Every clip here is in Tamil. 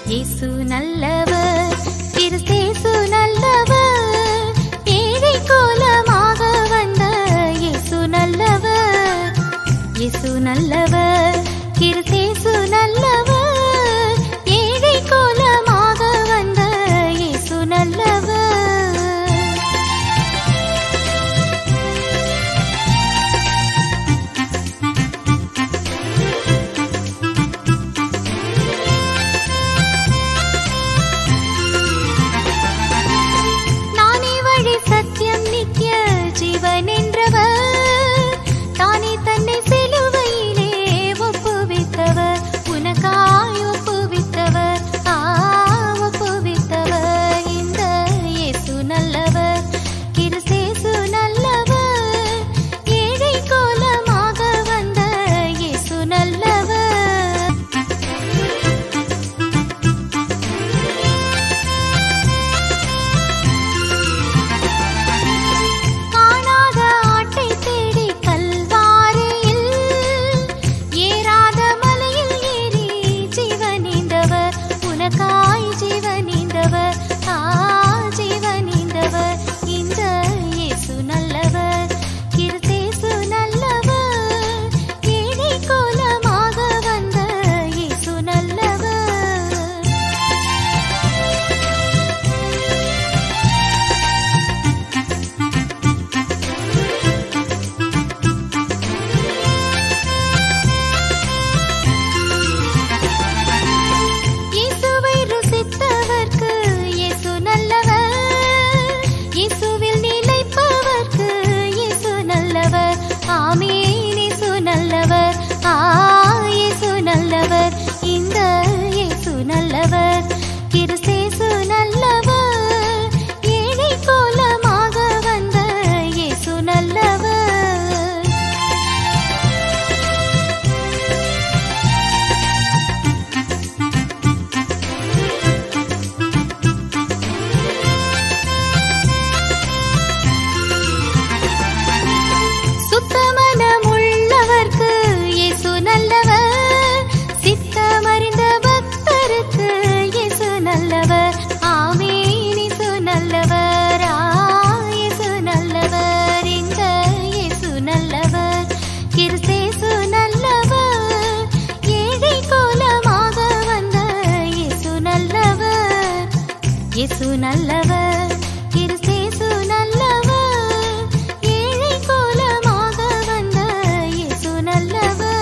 இயேசு நல்லவர் கிறிஸ்தேசு நல்லவர் ஏழை கோலமாக வந்த இயேசு நல்லவர் இயேசு நல்லவர் கிறிஸ்தேசு நல்லவர் ஏழை கோலமாக வந்த இயேசு நல்லவர் நானே வழி சத்தியம் நித்திய ஜீவன் என்றவர் தானே தன்னை சிலுவையிலே ஒப்புவித்தவர் உனக்காய் ஒப்புவித்தவர் ஆ ஒப்புவித்தவர் இந்த இயேசு நல்லவர் கிறிஸ்தேசு நல்லவர் ஏழை கோலமாக வந்த இயேசு நல்லவர் காணாத ஆட்டை தேடி கல்வாரியில் ஏறாத மலையில் ஏறி ஜீவனீந்தவர் உனக்காய் ஜீவனீந்தவர் ஆ ஜீவனீந்தவர் இந்த இயேசு நல்லவர் கிறிஸ்தேசு நல்லவர் ஏழை கோலமாக வந்த இயேசு நல்லவர் இயேசுவை ருசித்தவர்க்கு இயேசு நல்லவர் இயேசுவில் நிலைப்பவர்க்கு இயேசு நல்லவர் ஆமீன் இயேசு நல்லவர் ஆ இயேசு நல்லவர் இந்த இயேசு நல்லவர் கிறிஸ்தேசு நல்லவர் ஏழை கோலமாக வந்த இயேசு நல்லவர் சுத்தமனமுள்ளவர்க்கு இயேசு நல்லவர் சித்தமறிந்த பக்தருக்கு இயேசு நல்லவர் ஆமீன் இயேசு நல்லவர் ஆ இயேசு நல்லவர் இந்த இயேசு நல்லவர் கிறிஸ்தேசு நல்லவர் ஏழை கோலமாக வந்த இயேசு நல்லவர் இயேசு நல்லவர் கிறிஸ்தேசு நல்லவர் ஏழை கோலமாக வந்த இயேசு நல்லவர்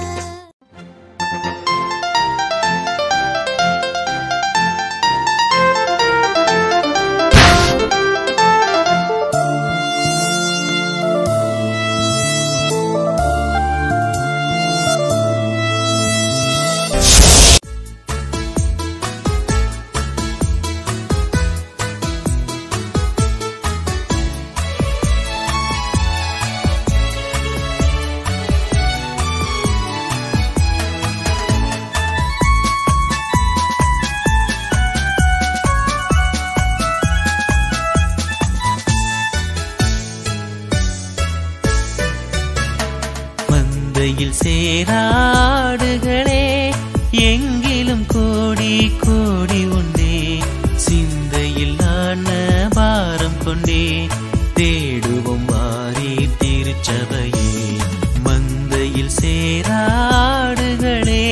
மந்தையில் சேராடுகளே எங்கிலும் கோடி கோடி உண்டே சிந்தையில் நான் பாரம் கொண்டே தேடுவோம் மாறி திருச்சபையே மந்தையில் சேராடுகளே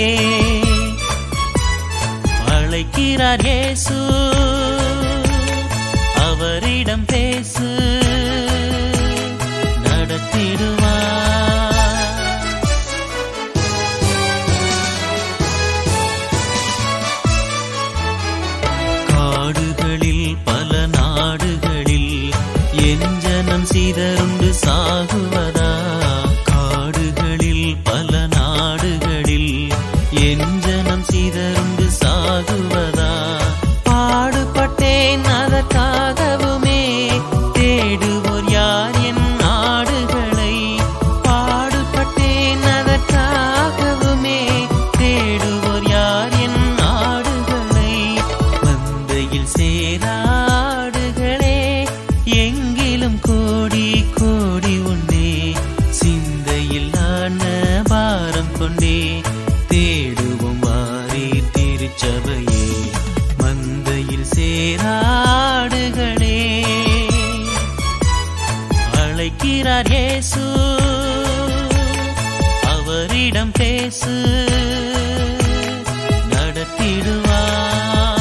அழைக்கிறார் இயேசு அவரிடம் பேசு நடத்திடுவார் காடுகளில் பல நாடுகளில் என் ஜனம் சிதறுண்டு சாகுவதா காடுகளில் பல நாடுகளில் என் ஜனம் சிதறுண்டு சாகுவதா பாடுபட்டேன் அதற்காகவுமே தேடுவோர் யார் என் நாடுகளை பாடுபட்டேன் அதற்காகவுமே தேடுவோர் யார் என் நாடுகளை மந்தையில் சேராடுகளே எங்கிலும் கோடி கோடி உண்டே சிந்தையில் நான் பாரம் கொண்டே தேடுவோம் வாரி திருச்சபையே சேராடுகளே அழைக்கிறார் இயேசு அவரிடம் பேசு நடத்திடுவார்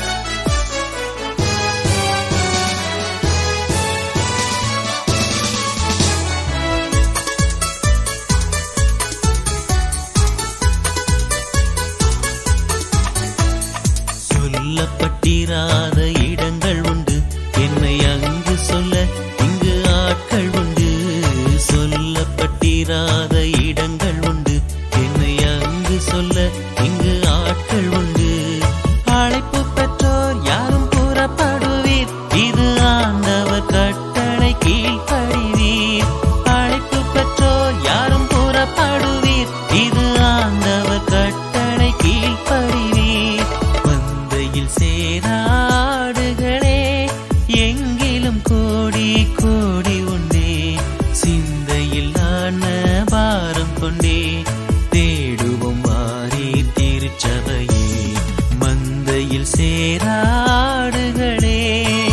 சொல்லப்பட்டிராத இடங்கள் உண்டு என்னை அங்கு சொல்ல இங்கு ஆட்கள் உண்டு சொல்லப்பட்டிராத இடங்கள் உண்டு என்னை அங்கு சொல்ல இங்கு ஆட்கள் உண்டு அழைப்பு பெற்றோர் யாரும் புறப்படுவீர் இது ஆண்டவர் கட்டளை கீழ்ப்படிவீர் அழைப்பு பெற்றோர் யாரும் புறப்படுவீர் இது ஆண்டவர் கட்டளை கீழ்ப்படிவீர் மந்தையில் சேராடுகளே எங்கிலும் கோடி கோடி உண்டே சிந்தையில் ஆன பாரம் கொண்டே தேடுவோம் மாறி திருச்சபையே மந்தையில் சேராடுகளே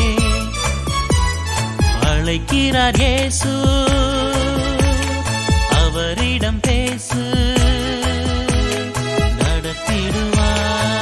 அழைக்கிறார் இயேசு அவரிடம் பேசு நடத்திடுவார்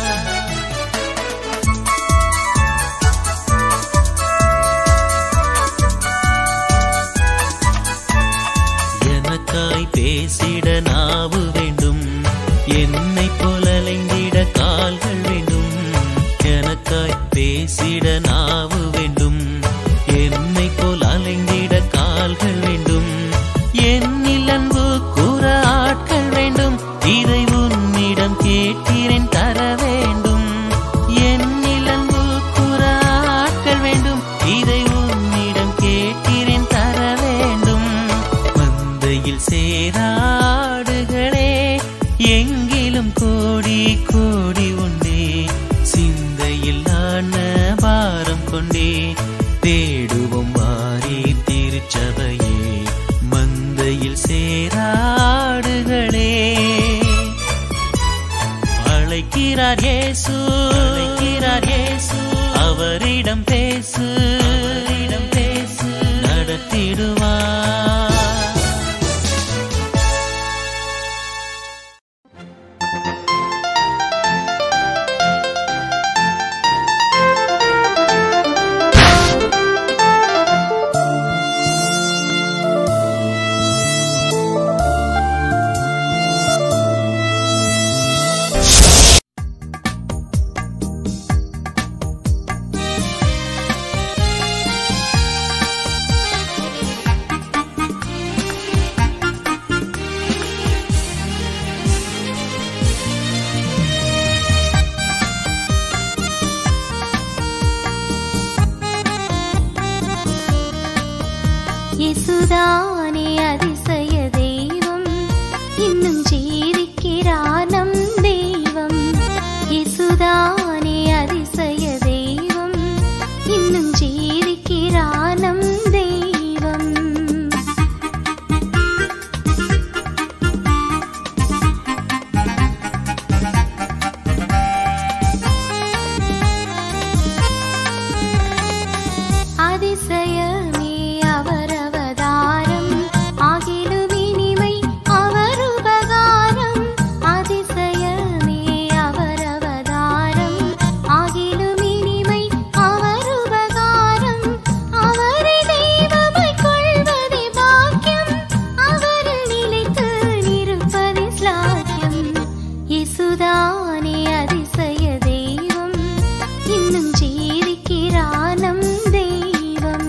எனக்காய் பேசிட நாவு வேண்டும் என்னை போல அலைந்திட கால்கள் வேண்டும் எனக்காய் பேசிட நாவு வேண்டும் என்னை போல் அலைந்திட கால்கள் வேண்டும் என்னில் அன்பு கூற ஆட்கள் வேண்டும் இதை உன்னிடம் கேட்கிறேன் தர வேண்டும் என்னில் அன்பு கூற ஆட்கள் வேண்டும் இதை உன்னிடம் கேட்கிறேன் தர வேண்டும் மந்தையில் சேராடுகளே எங்கிலும் கோடி கோடி உண்டே சிந்தையில் ஆன பாரம் கொண்டே தேடுவோம் மாறி திருச்சபையே மந்தையில் சேராடுகளே அழைக்கிறார் இயேசு அழைக்கிறார் இயேசு அவரிடம் பேசு அவரிடம் பேசு நடத்திடுவார் இயேசுதானே அதிசய தெய்வம் இன்னும் ஜீவிக்கிறார் நம் தெய்வம் இயேசுதானே அதிசய தெய்வம் இன்னும் ஜீவிக்கிறார் நம் தெய்வம் அதிசயமே அவர் அவதாரம் ஆகிலும் இனிமை அவர் உபகாரம் அதிசயமே அவர் அவதாரம் ஆகிலும் இனிமை அவர் உபகாரம் அவரை தெய்வமாய் கொள்வதே பாக்கியம் அவரில் நிலைத்து நிற்பதே ஸ்லாக்கியம் இயேசுதானே அதிசய தெய்வம் இன்னும் ஜீவிக்கிறார் நம் தெய்வம்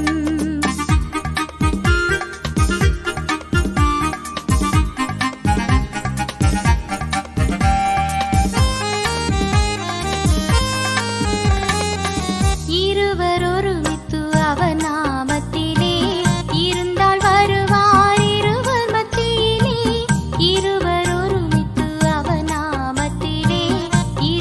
இருவர் ஒருமித்து அவர் நாமத்திலே இருந்தால் வருவார் இருவர் மத்தியிலே இருவர் ஒருமித்து அவர் நாமத்திலே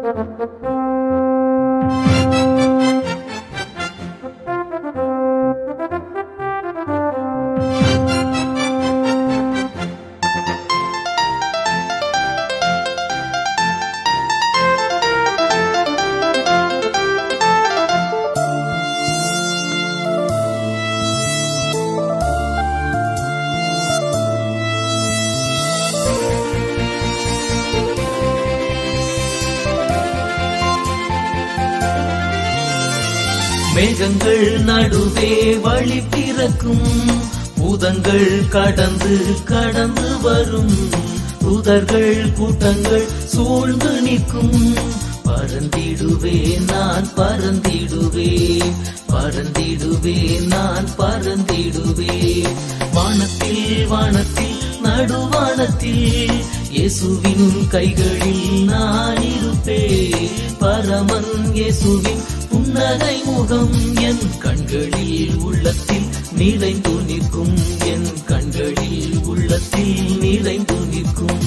மேகங்கள் நடுவே வழி பிறக்கும் பூதங்கள் கடந்து கடந்து வரும் தூதர்கள் கூட்டங்கள் சூழ்ந்து நிற்கும் பறந்திடுவே நான் பறந்திடுவே பறந்திடுவே நான் பறந்திடுவே வானத்தில் வானத்தில் நடுவானத்தில் இயேசுவின் கைகளில் நான் இருப்பேன் பரமன் இயேசுவின் புன்னகை முகம் என் கண்களில் உள்ளத்தில் நிறைந்து நிற்கும் என் கண்களில் உள்ளத்தில் நிறைந்து நிற்கும்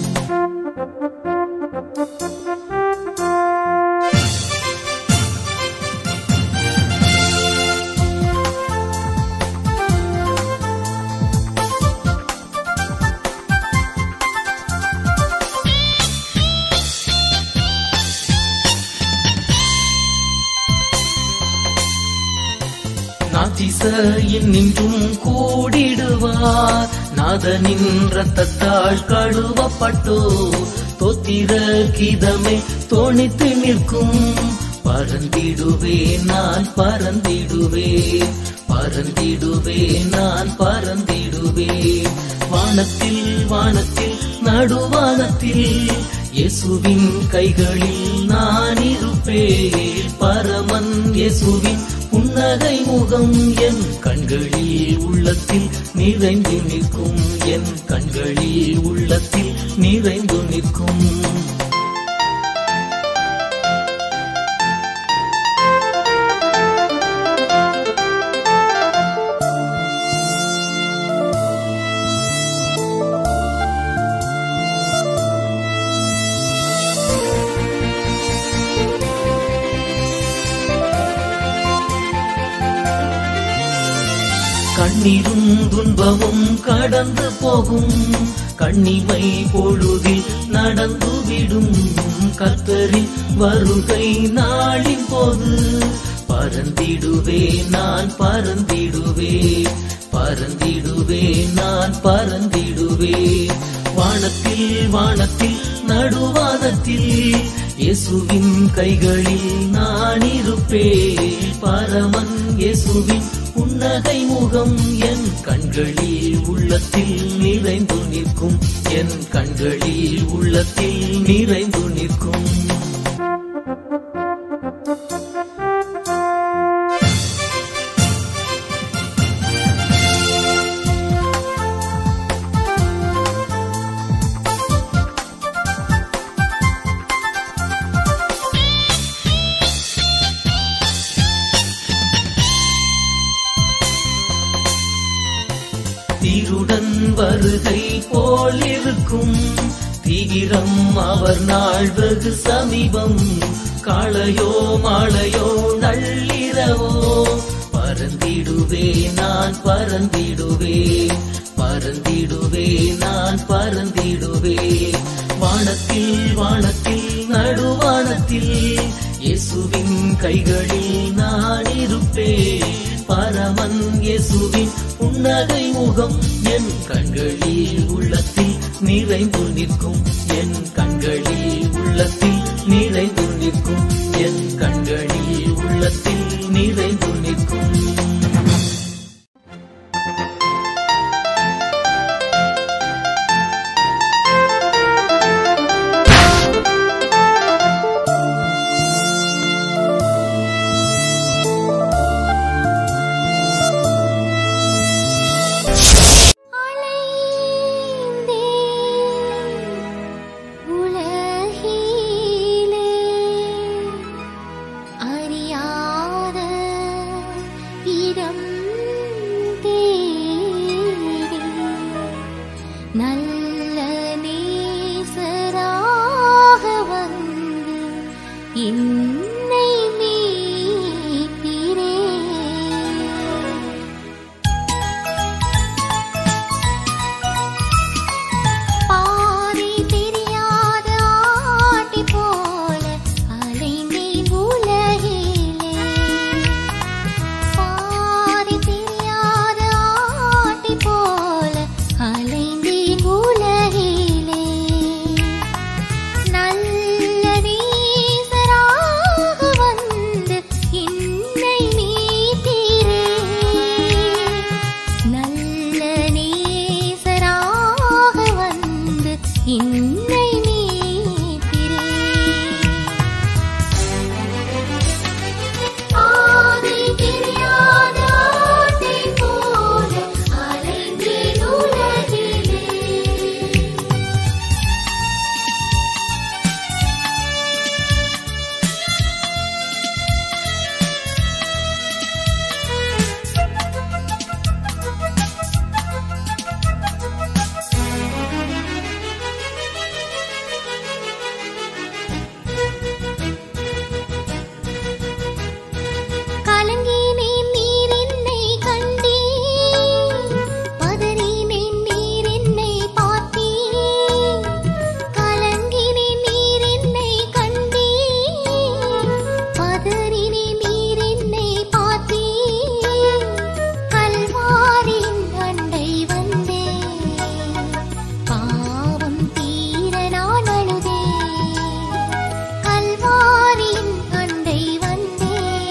நாத்திசையின் நின்றும் கூடிடுவார் நாதனின் ரத்தத்தால் கழுவப்பட்டோ தொத்திர கீதமே தோணித்து நிற்கும் பறந்திடுவே நான் பறந்திடுவே பறந்திடுவே நான் பறந்திடுவே வானத்தில் வானத்தில் நடுவானத்தில் இயேசுவின் கைகளில் நான் இருப்பேன் பரமன் இயேசுவின் புன்னகை முகம் என் கண்களில் உள்ளத்தில் நிறைந்து நிற்கும் என் கண்களில் உள்ளத்தில் நிறைந்து நிற்கும் கண்ணீரும் துன்பமும் கடந்து போகும் கண்ணிமை பொழுதில் நடந்துவிடும் கத்தரின் வருகை நாளின் போது பறந்திடுவே நான் பறந்திடுவே பறந்திடுவே நான் பறந்திடுவே வானத்தில் வானத்தில் நடுவானத்தில் இயேசுவின் கைகளில் நான் இருப்பேன் பரமன் இயேசுவின் புன்னகை முகம் என் கண்களில் உள்ளத்தில் நிறைந்து நிற்கும் என் கண்களில் உள்ளத்தில் நிறைந்து நிற்கும் தீருடன் வருகை போலிருக்கும் தீவிரம் அவர் நாள் வெகு சமீபம் காளையோ மாலையோ நள்ளிரவோ பறந்திடுவே நான் பறந்திடுவே பறந்திடுவே நான் பறந்திடுவே வானத்தில் வானத்தில் நடுவானத்தில் இயேசுவின் கைகளில் நான் இருப்பேன் பரமன் இயேசுவின் புன்னகை முகம் என் கண்களில் உள்ளத்தில் நிறைந்து நிற்கும் என் கண்களில் உள்ளத்தில் நிறைந்து நிற்கும் என் கண்களில் உள்ளத்தில் நிறைந்து நிற்கும் உலகிலே அறியாத என்னை மீட்பீரே பாதை தெரியாத ஆட்டி போல அலைந்தேன் உலகிலே பாதை தெரியாத ஆட்டி போல அலைந்தேன் உலகிலே நல்ல நேசராக வந்து என்னை மீட்டீரே நல்ல நேசராக வந்து என்னை மீட்டீரே பாதை தெரியாத ஆட்டை போல அலைந்தேன் உலகிலே கலங்கினேன் நீர் என்னை கண்டீர் பதறினேன் நீர் என்னை பார்த்தீர் கலங்கினேன் நீர் என்னை கண்டீர் பதறினேன் நீர் என்னை பார்த்தீர் கல்வாரின் அண்டை வந்தேன் பாவம் தீர நான் அழுதேன் கல்வாரின் அண்டை வந்தேன்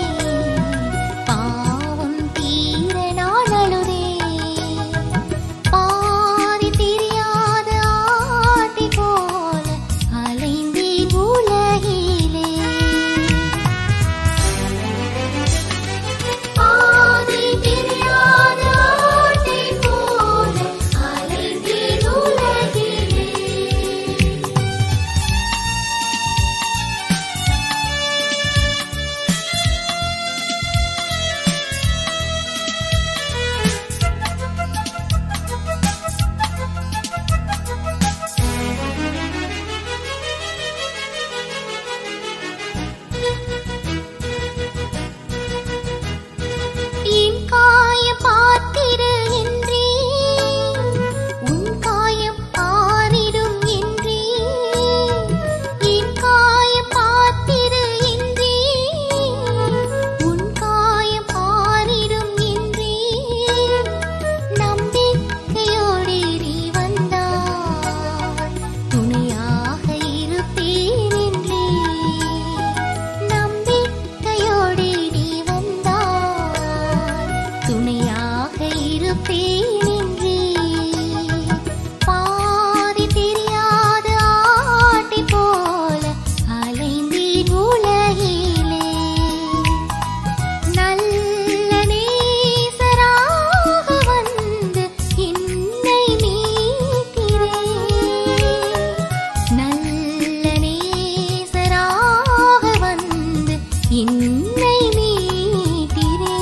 பாவம் தீர நான் அழுதேன் பாதி தெரியாத ஆட்டி போல அலைந்தேன் உலகிலே பாதி தெரியாத ஆட்டி போல அலைந்தேன் உலகிலே என் காய பாத்திரு என்றே உன் காயம் ஆறிடும் என்றே என் காய பாத்திரு என்றே உன் காயம் ஆறிடும் என்றே நம்பிக்கையோடு நீ வந்தாய் துணையாக இருப்பேன் என்றே நம்பிக்கையோடு நீ வந்தாய் துணையாக இருப்பேன் என்றே பாதி தெரியாத ஆட்டி போல அலைந்தேன் உலகிலே நல்ல நேசராக வந்து என்னை மீட்டீரே நல்ல நேசராக வந்து என்னை மீட்டீரே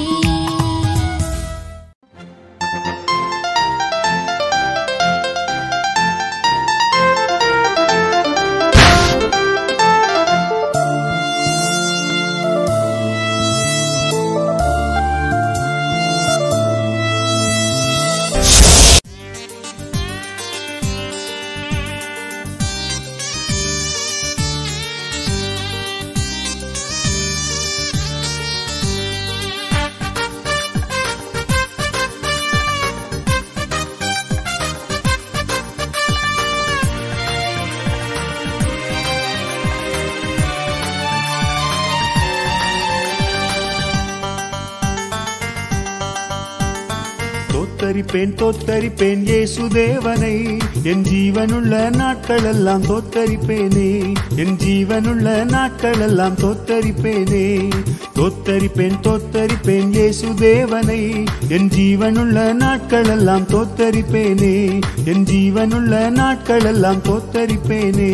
தோத்தரிப்பேன் தோத்தரிப்பேன் இயேசு தேவனை என் ஜீவனுள்ள நாட்களெல்லாம் தோத்தரிப்பேனே என் ஜீவனுள்ள நாட்களெல்லாம் தோத்தரிப்பேனே தோத்தரிப்பேன் தோத்தரிப்பேன் இயேசு தேவனை என் ஜீவனுள்ள நாட்களெல்லாம் தோத்தரிப்பேனே என் ஜீவனுள்ள நாட்களெல்லாம் தோத்தரிப்பேனே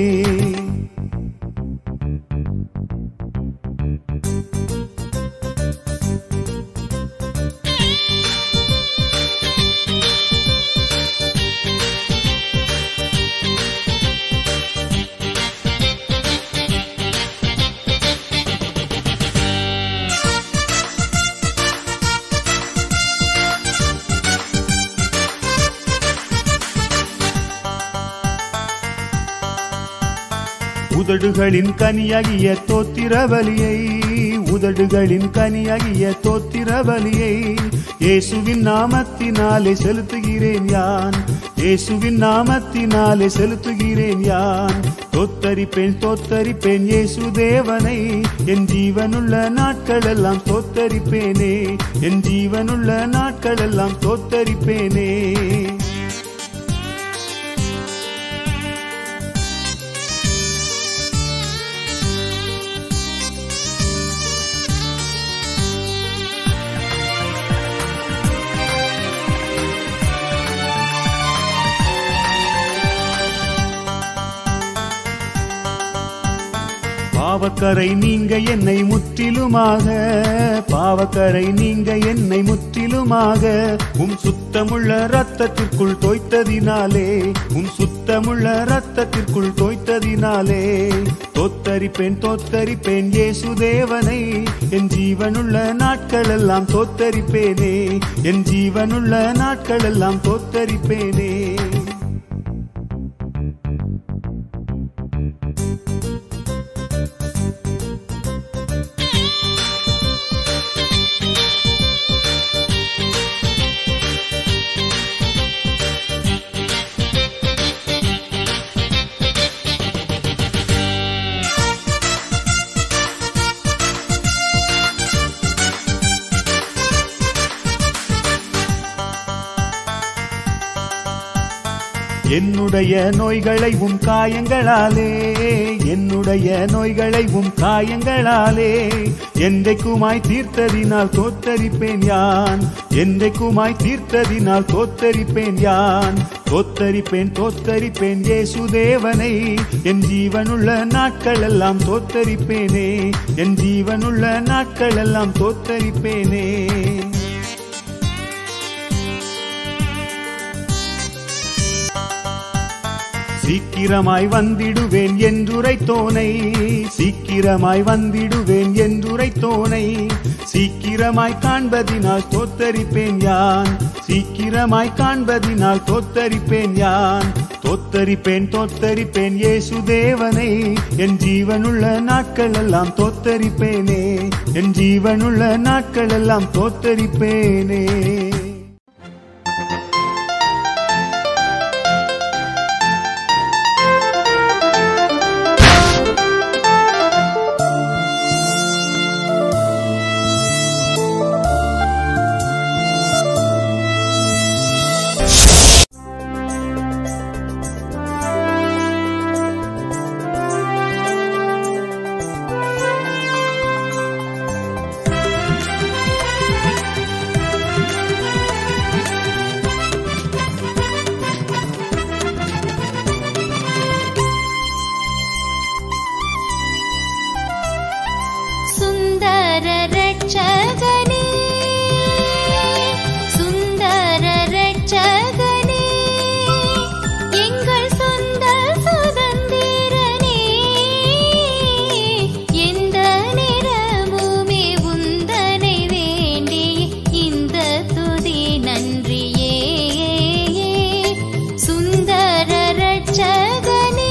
உதடுகளின் கனியாகிய தோத்திர பலியை உதடுகளின் கனியாகிய தோத்திர பலியை இயேசுவின் நாமத்தினாலே செலுத்துகிறேன் யான் இயேசுவின் நாமத்தினாலே செலுத்துகிறேன் யான் தோத்தரிப்பேன் தோத்தரிப்பேன் இயேசு தேவனை என் ஜீவனுள்ள நாட்களெல்லாம் தோத்தரிப்பேனே என் ஜீவனுள்ள நாட்களெல்லாம் தோத்தரிப்பேனே பாவக்கரை நீங்க என்னை முற்றிலுமாக பாவக்கரை நீங்க என்னை முற்றிலுமாக உம் சுத்தமுள்ள ரத்தத்திற்குள் தோய்த்ததினாலே உம் சுத்தமுள்ள ரத்தத்திற்குள் தோய்த்ததினாலே தோத்தரிப்பேன் தோத்தரிப்பேன் இயேசு தேவனை என் ஜீவனுள்ள நாட்களெல்லாம் தோத்தரிப்பேனே என் ஜீவனுள்ள நாட்களெல்லாம் தோத்தரிப்பேனே என்னுடைய நோய்களை உம் காயங்களாலே என்னுடைய நோய்களை உம் காயங்களாலே என்றைக்குமாய் தீர்த்ததினால் தோத்தரிப்பேன் யான் என்றைக்குமாய் தீர்த்ததினால் தோத்தரிப்பேன் யான் தோத்தரிப்பேன் தோத்தரிப்பேன் இயேசு தேவனை என் ஜீவனுள்ள நாட்களெல்லாம் தோத்தரிப்பேனே என் ஜீவனுள்ள நாட்களெல்லாம் தோத்தரிப்பேனே சீக்கிரமாய் வந்திடுவேன் என்றுரைத்தோனை சீக்கிரமாய் வந்திடுவேன் என்றுரைத்தோனை சீக்கிரமாய் காண்பதினால் தோத்தரிப்பேன் யான் சீக்கிரமாய் காண்பதினால் தோத்தரிப்பேன் யான் தோத்தரிப்பேன் தோத்தரிப்பேன் இயேசு தேவனை என் ஜீவனுள்ள நாட்களெல்லாம் தோத்தரிப்பேனே என் ஜீவனுள்ள நாட்களெல்லாம் தோத்தரிப்பேனே சுந்தர ரட்சகனே சுந்தர ரட்சகனே எங்கள் சொந்த சுதந்திரனே எந்த நேரமுமே உந்தனை வேண்டி இந்த துதி நன்றியே சுந்தர ரட்சகனே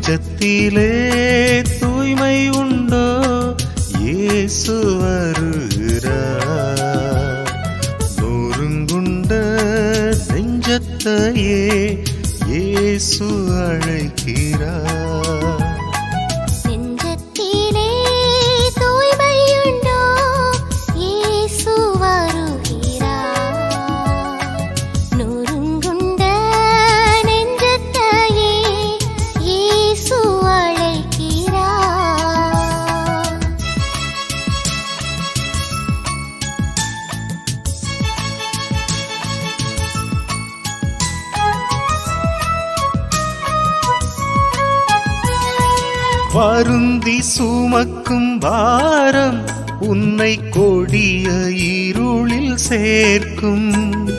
நெஞ்சத்திலே தூய்மை உண்டோ இயேசு வருகிறார் நொறுங்குண்ட நெஞ்சத்தையே இயேசு அழைக்கிறார் நெஞ்சத்திலே தூய்மையுண்டோ இயேசு வருகிறார் நொறுங்குண்ட நெஞ்சத்தையே இயேசு அழைக்கிறார் வருந்தி சுமக்கும் பாரம் உன்னை கொடிய இருளில் சேர்க்கும்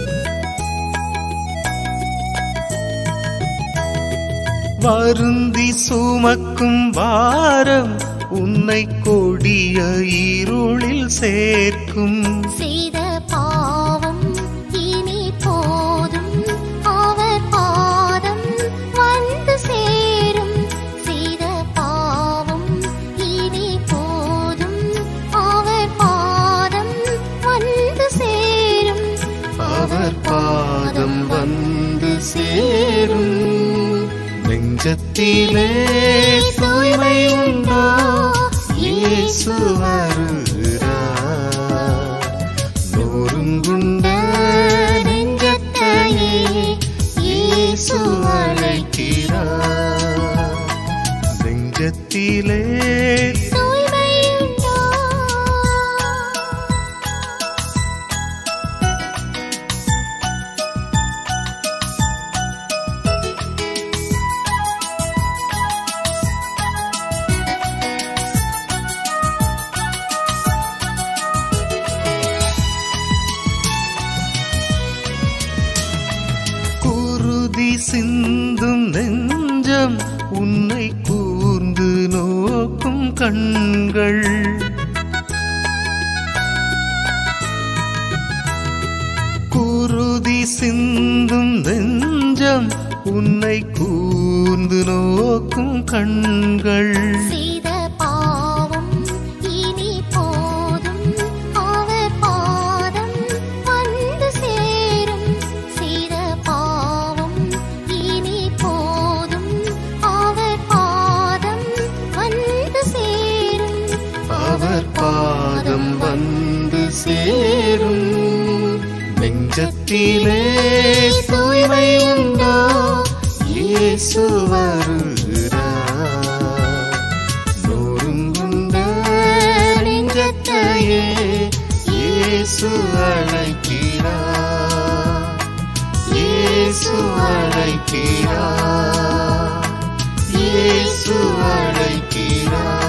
வருந்தி சுமக்கும் பாரம் உன்னை கொடிய இருளில் சேர்க்கும் செய்த பாவம் இனி போதும் அவர் பாதம் வந்து சேரும் செய்த பாவம் இனி போதும் அவர் பாதம் வந்து சேரும் அவர் பாதம் வந்து சேரும் நெஞ்சத்திலே தூய்மை உண்டோ இயேசு வருகிறார் நொறுங்குண்ட நெஞ்சத்தையே இயேசு அழைக்கிறார் நெஞ்சத்திலே தூய்மையுண்டோ குருதி சிந்தும் நெஞ்சம் உன்னை கூர்ந்து நோக்கும் கண்கள் குருதி சிந்தும் நெஞ்சம் உன்னை கூர்ந்து நோக்கும் கண்கள் செய்த பாவம் இனி போதும் அவர் பாதம் வந்து சேரும் செய்த பாவம் இனி போதும் அவர் பாதம் வந்து சேரும் அவர் பாதம் வந்து சேரும் நெஞ்சத்திலே தூய்மை உண்டோ இயேசு வருகிறார் நொறுங்குண்ட நெஞ்சத்தையே இயேசு அழைக்கிறார் இயேசு அழைக்கிறார் இயேசு அழைக்கிறார்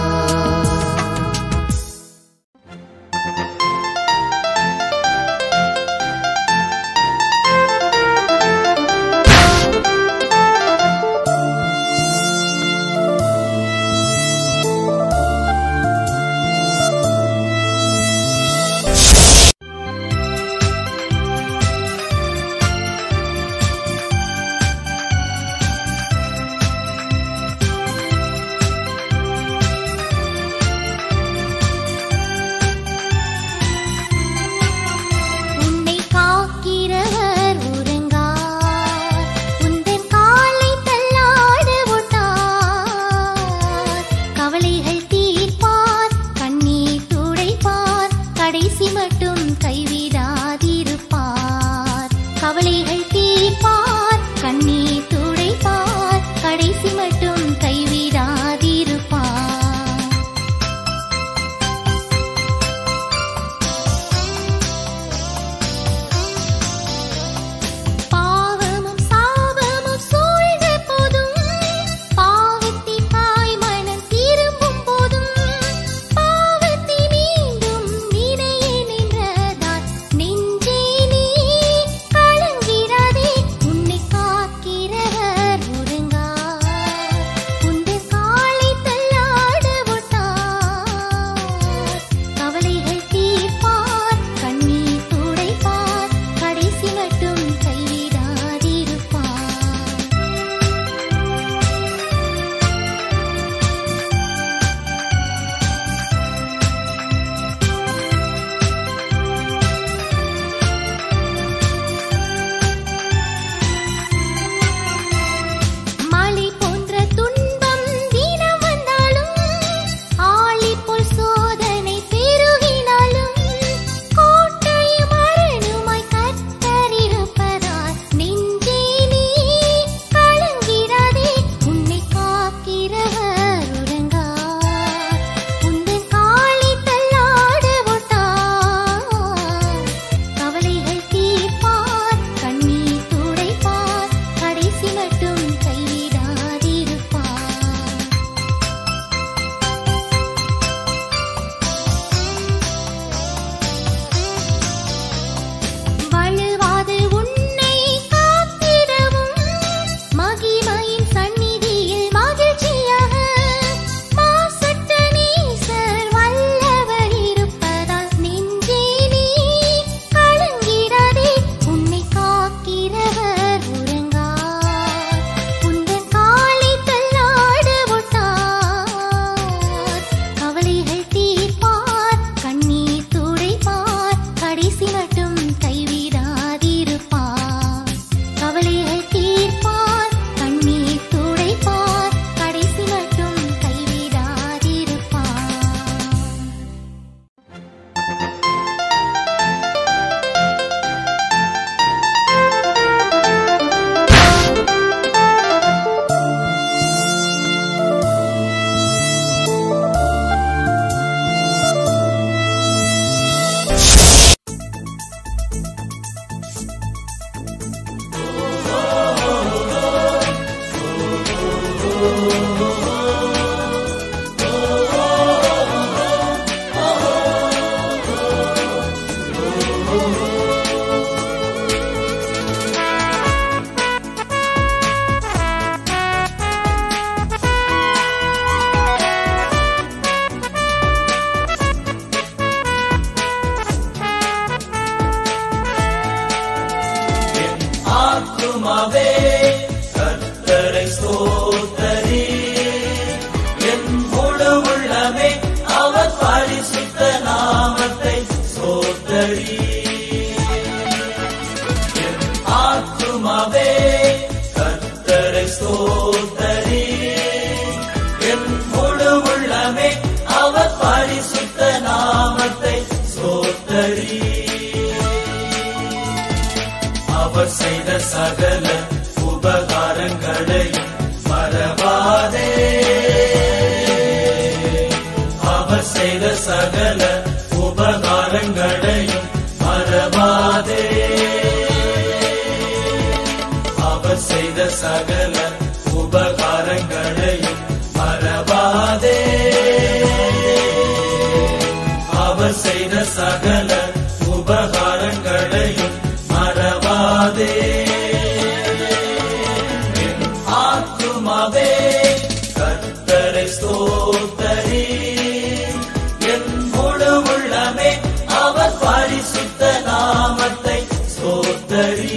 ஸ்தோத்தரி என் முழு உள்ளமே அவர் பரிசுத்த நாமத்தை ஸ்தோத்தரி அவர் செய்த சகல உபகாரங்களையும் மறவாதே அவர் செய்த சகல உபகாரங்களையும் மறவாதே அவர் செய்த சகல உபகாரங்களையும் மறவாதே அவர் செய்த சகல உபகாரங்களையும் மறவாதே என் ஆத்துமாவே கர்த்தரை ஸ்தோத்தரி என் முழு உள்ளமே அவர் பரிசுத்த நாமத்தை ஸ்தோத்தரி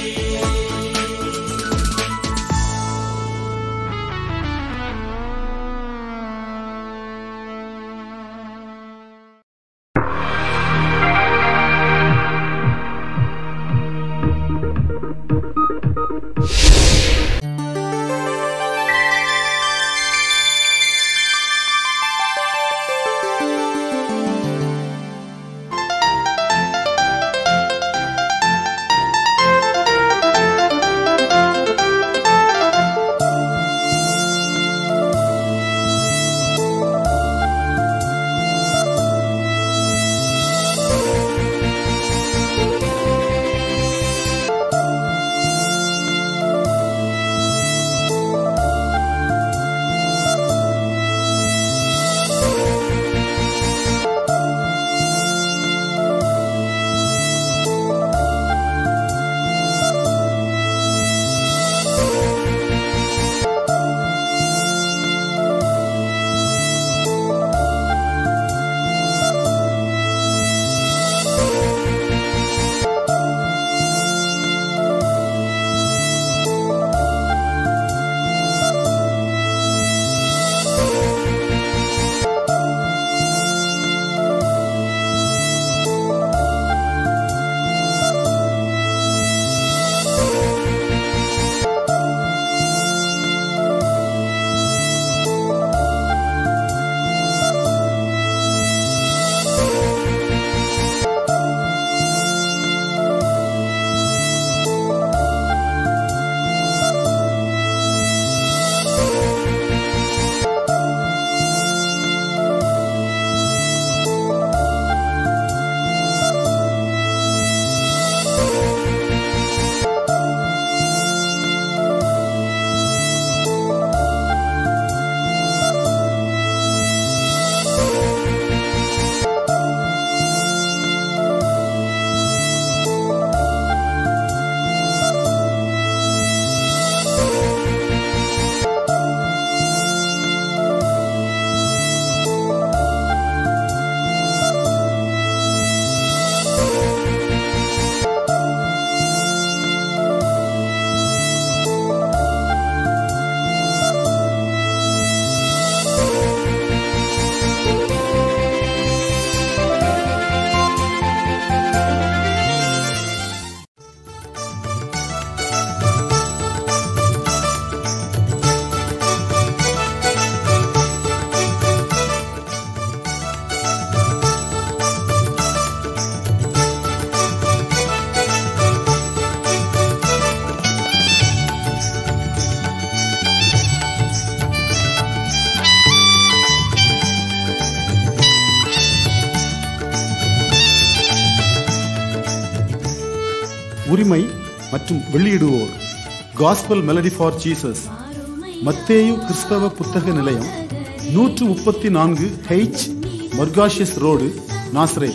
உரிமை மற்றும் வெளியிடுவோர் காஸ்பல் மெலடி ஃபார் ஜீசஸ் மத்தேயு கிறிஸ்தவ புத்தக நிலையம் நூற்று முப்பத்தி நான்கு ஹெச் மர்காஷியஸ் ரோடு நாசரே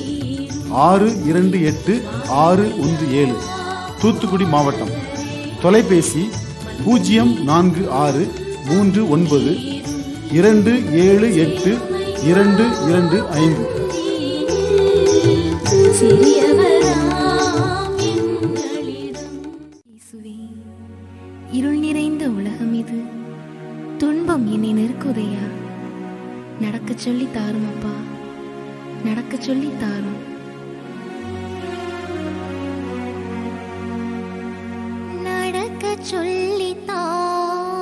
ஆறு இரண்டு எட்டு ஆறு ஒன்று ஏழு தூத்துக்குடி மாவட்டம் தொலைபேசி பூஜ்ஜியம் நான்கு ஆறு மூன்று ஒன்பது இரண்டு ஏழு எட்டு இரண்டு இரண்டு ஐந்து சிறியவராம் எங்களிடம். இயேசுவே, இருள் நிறைந்த உலகம் இது துன்பம் என்னை நெருக்குதையா நடக்க சொல்லி தாரும் அப்பா நடக்க சொல்லி தாரும் நடக்க சொல்லித்தான்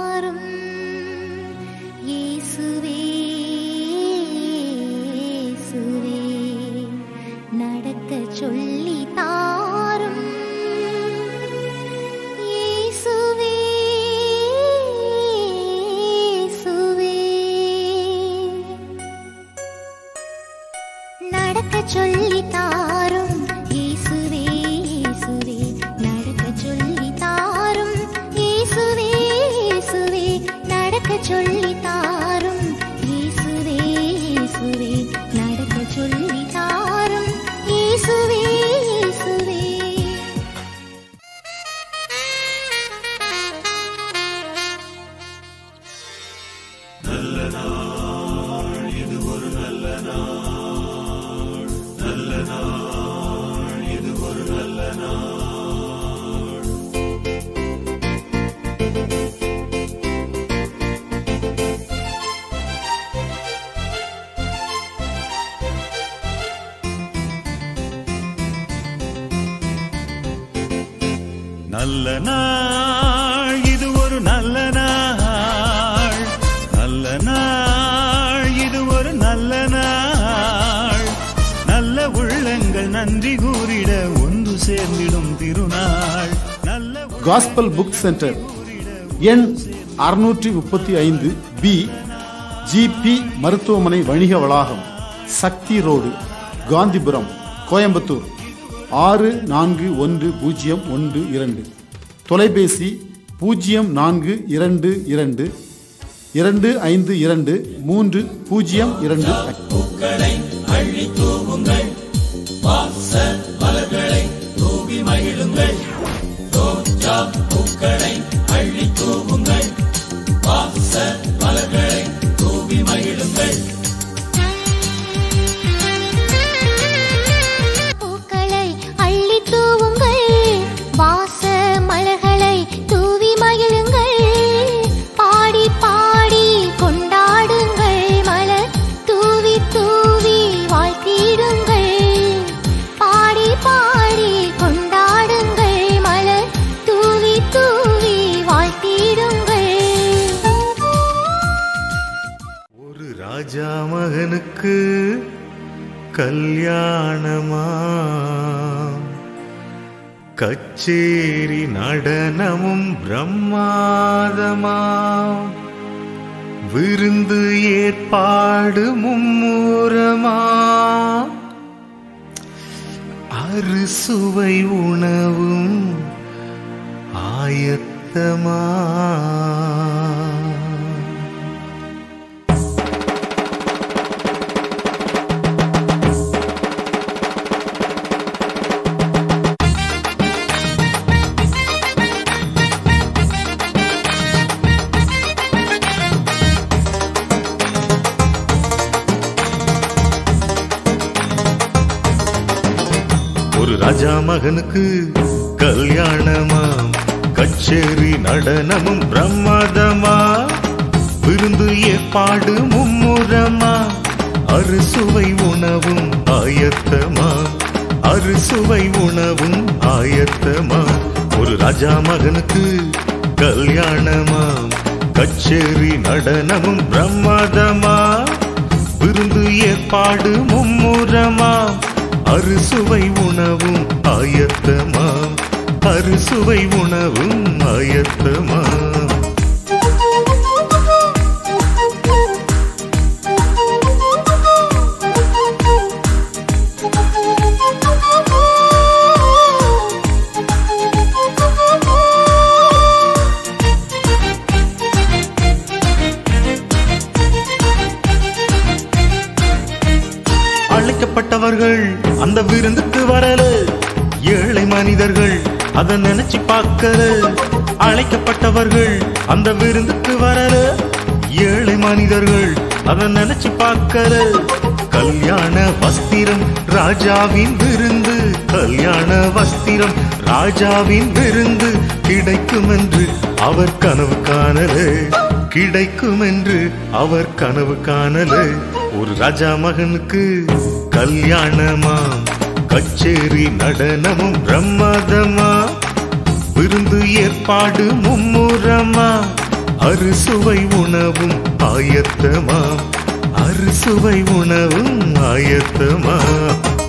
நல்ல நாள் இது ஒரு நல்ல நாள் நல்ல நாள் இது ஒரு நல்ல நாள் நல்ல உள்ளங்கள் நன்றி கூறிட ஒன்று சேர்ந்திடும் திருநாள் நல்ல உள்ள- காஸ்பல் புக் சென்டர் எண் அறுநூற்றி முப்பத்தி ஐந்து பி ஜிபி மருத்துவமனை வணிக வளாகம் சக்தி ரோடு காந்திபுரம் கோயம்புத்தூர் ஆறு நான்கு ஒன்று பூஜ்ஜியம் ஒன்று இரண்டு தொலைபேசி பூஜ்ஜியம் நான்கு இரண்டு இரண்டு இரண்டு ஐந்து இரண்டு மூன்று பூஜ்ஜியம் இரண்டு பூக்களை அள்ளி தூவுங்கள் வாச மலர்களை தூவி மகிழுங்கள் ரோஜா பூக்களை அள்ளி தூவுங்கள் வாச மலர்களை தூவி மகிழுங்கள் பூக்களை அள்ளி தூவுங்கள் வாச மலர்களை தூவி மகிழுங்கள் பாடி பாடி கொண்டாடுங்கள் மலர் தூவி தூவி வாழ்த்திடுங்கள் பாடி பாடி கொண்டாடுங்கள் மலர் தூவி தூவி வாழ்த்திடுங்கள் ஒரு ராஜா மகனுக்கு கல்யாணமா கச்சேரி நடனமும் பிரம்மாதமா விருந்து ஏற்பாடு மும்மூரமா அறுசுவை உணவும் ஆயத்தமா ஒரு ராஜா மகனுக்கு கல்யாணமாம் கச்சேரி நடனமும் பிரமாதமா விருந்து ஏற்பாடு மும்முரமா அறுசுவை உணவும் ஆயத்தமா அறுசுவை உணவும் ஆயத்தமா ஒரு ராஜா மகனுக்கு கல்யாணமாம் கச்சேரி நடனமும் பிரமாதமா விருந்து ஏற்பாடு மும்முரமா அறுசுவை உணவும் ஆயத்தமாம் அறுசுவை உணவும் ஆயத்தமாம் அழைக்கப்பட்டவர்கள் அந்த விருந்துக்கு வரல ஏழை மனிதர்கள் அத நினைச்சு பார்க்கல அழைக்கப்பட்டவர்கள் அந்த விருந்துக்கு வரல ஏழை மனிதர்கள் அத நினைச்சு பார்க்கல கல்யாண வஸ்திரம் ராஜாவின் விருந்து கல்யாண வஸ்திரம் ராஜாவின் விருந்து கிடைக்கும் என்று அவர் கனவு காணலே கிடைக்கும் என்று அவர் கனவு காணலே ஒரு ராஜா மகனுக்கு கல்யாணமாம் கச்சேரி நடனமும் பிரமாதமா விருந்து ஏற்பாடு மும்முரமா அறுசுவை உணவும் ஆயத்தமா அறுசுவை உணவும் ஆயத்தமா